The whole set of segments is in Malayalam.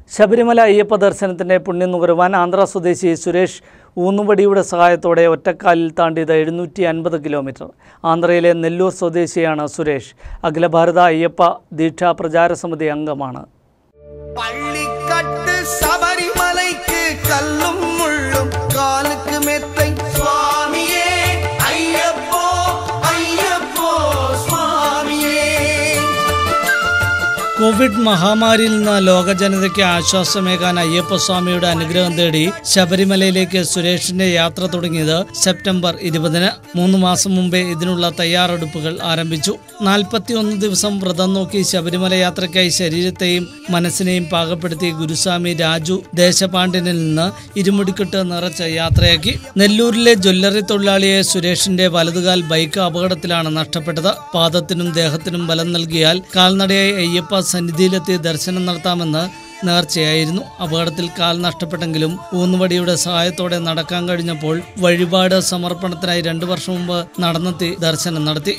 ശബരിമല അയ്യപ്പ ദർശനത്തിൻ്റെ പുണ്യം നുകരുവാൻ ആന്ധ്ര സ്വദേശി സുരേഷ് ഊന്നുവടിയുടെ സഹായത്തോടെ ഒറ്റക്കാലിൽ താണ്ടിയത് എഴുന്നൂറ്റി അൻപത് കിലോമീറ്റർ ആന്ധ്രയിലെ നെല്ലൂർ സ്വദേശിയാണ് സുരേഷ് അഖില ഭാരത അയ്യപ്പ ദീക്ഷാ പ്രചാര സമിതി അംഗമാണ് பள்ளிக்கட்டு சபரிமலைக்கு கல்லும் முள்ளும் காலுக்கு மெத்தை சுவாமியே ஐயப்போ ஐயப்போ சுவாமியே കോവിഡ് മഹാമാരിയിൽ നിന്ന് ലോക ജനതയ്ക്ക് ആശ്വാസമേകാൻ അയ്യപ്പസ്വാമിയുടെ അനുഗ്രഹം തേടി ശബരിമലയിലേക്ക് സുരേഷിന്റെ യാത്ര തുടങ്ങിയത് സെപ്റ്റംബർ ഇരുപതിന് മൂന്ന് മാസം മുമ്പേ ഇതിനുള്ള തയ്യാറെടുപ്പുകൾ ആരംഭിച്ചു നാൽപ്പത്തിയൊന്ന് ദിവസം വ്രതം നോക്കി ശബരിമല യാത്രയ്ക്കായി ശരീരത്തെയും മനസ്സിനെയും പാകപ്പെടുത്തി ഗുരുസ്വാമി രാജു ദേശപാണ്ഡ്യനിൽ നിന്ന് ഇരുമുടിക്കെട്ട് നിറച്ച് യാത്രയാക്കി നെല്ലൂരിലെ ജ്വല്ലറി തൊഴിലാളിയെ സുരേഷിന്റെ വലതുകാൽ ബൈക്ക് അപകടത്തിലാണ് നഷ്ടപ്പെട്ടത് പാദത്തിനും ദേഹത്തിനും ബലം നൽകിയാൽ കാൽനടയായി അയ്യപ്പ സന്നിധിയിലെത്തി ദർശനം നടത്താമെന്ന് നേർച്ചയായിരുന്നു അപകടത്തിൽ കാൽ നഷ്ടപ്പെട്ടെങ്കിലും ഊന്നുവടിയുടെ സഹായത്തോടെ നടക്കാൻ കഴിഞ്ഞപ്പോൾ വഴിപാട് സമർപ്പണത്തിനായി രണ്ടു വർഷം മുമ്പ് നടന്നെത്തി ദർശനം നടത്തി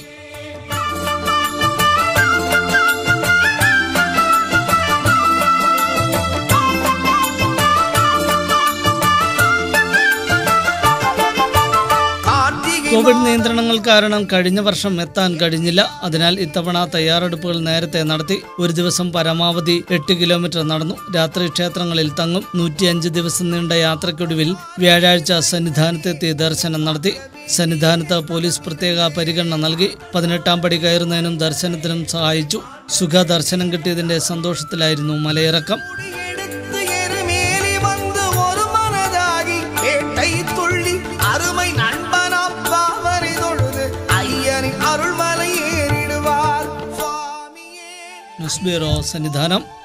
கார்த்திகை കോവിഡ് നിയന്ത്രണങ്ങൾ കാരണം കഴിഞ്ഞ വർഷം എത്താൻ കഴിഞ്ഞില്ല അതിനാൽ ഇത്തവണ തയ്യാറെടുപ്പുകൾ നേരത്തെ നടത്തി ഒരു ദിവസം പരമാവധി എട്ട് കിലോമീറ്റർ നടന്നു രാത്രി ക്ഷേത്രങ്ങളിൽ തങ്ങും നൂറ്റിയഞ്ച് ദിവസം നീണ്ട യാത്രയ്ക്കൊടുവിൽ വ്യാഴാഴ്ച സന്നിധാനത്തെത്തി ദർശനം നടത്തി സന്നിധാനത്ത് പോലീസ് പ്രത്യേക പരിഗണന നൽകി പതിനെട്ടാം പടി കയറുന്നതിനും ദർശനത്തിനും സഹായിച്ചു സുഖ ദർശനം കിട്ടിയതിന്റെ സന്തോഷത്തിലായിരുന്നു മലയിറക്കം எடுத்து எருமேலி வந்து ஒரு மனதாகி வேட்டை துள்ளி அருமை நண்பனாப்பாவரை தொழுது ஐயனின் அருள்மலை ஏறிடுவார் சுவாமியே ന്യൂസ് ബ്യൂറോ സന്നിധാനം